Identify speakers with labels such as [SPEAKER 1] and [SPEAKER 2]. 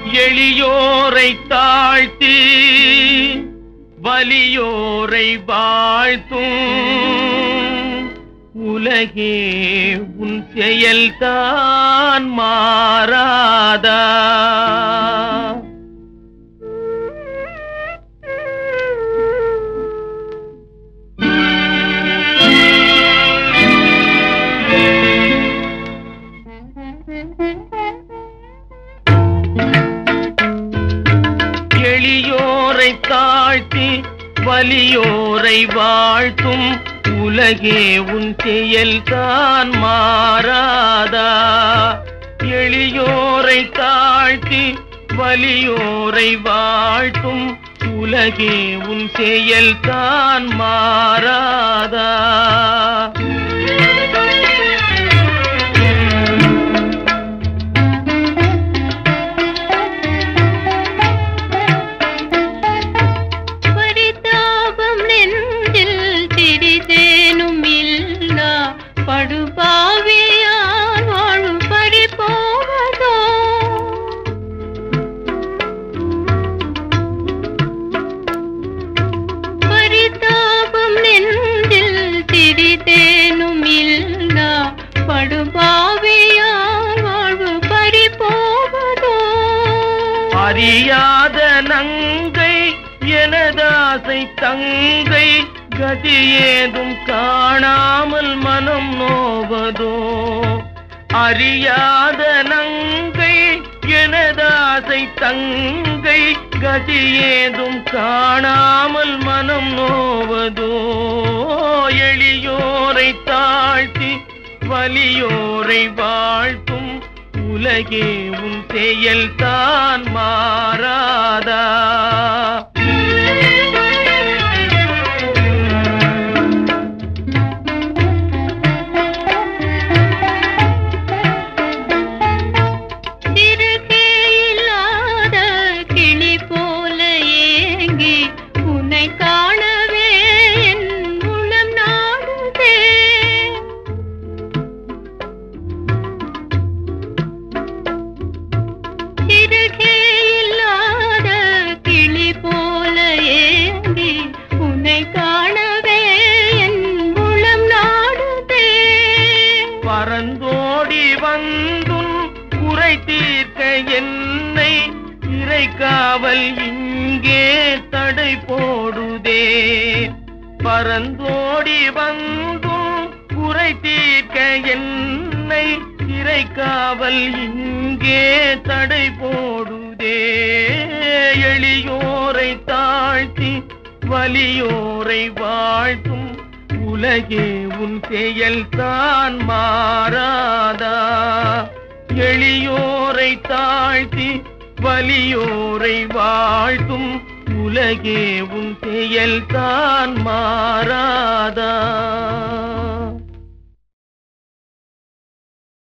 [SPEAKER 1] எளியோரை தாழ்த்தி வலியோரை வாழ்த்தும் உலகே உன் செயல்தான் மாறாதா எளியோரை தாழ்த்தி வலியோரை வாழ்த்தும் உலகே உன் செயல்தான் மாறாதா எளியோரை தாழ்த்தி வலியோரை வாழ்த்தும் உலகே உன் செயல்தான் மாறாதா
[SPEAKER 2] பரிதாபம் நெஞ்சில் சிறிதேனும் இல்லா படுபாவியார் வாழும் பறிபோவதோ பரிதாபம் நெஞ்சில் சிறிதேனும் இல்லா படுபாவியார் வாழ்வு பறிபோவதோ
[SPEAKER 1] அறியாத நங்கை எனதாசை தங்கை கதி ஏதும் காணாமல் மனம் நோவதோ அறியாத நங்கை எனதாசை தங்கை கதி ஏதும் காணாமல் மனம் நோவதோ எளியோரை தாழ்த்தி வலியோரை வாழ்த்தும் உலகே உன் செயல்தான் மாறாதா
[SPEAKER 2] சிறுகே இல்லாத கிளி போல ஏங்கி உன்னை காணவே என் உளம் நாடுதே சிறுகே இல்லாத கிளி போல ஏங்கி உன்னை காணவே என் உளம் நாடுதே
[SPEAKER 1] பறந்தோடி வந்தும் குறை தீர்க்க என்னை இறைக்காவல் இங்கே தடை போடுதே பறந்தோடி வந்தும் குறை தீர்க்க என்னை இறைக்காவல் இங்கே தடை போடுதே எளியோரை தாழ்த்தி வலியோரை வாழ்த்தும் உலகே உன் செயல்தான் மாறாதா எளியோரை தாழ்த்தி வலியோரை வாழ்த்தும் உலகே உன் செயல்தான் மாறாதா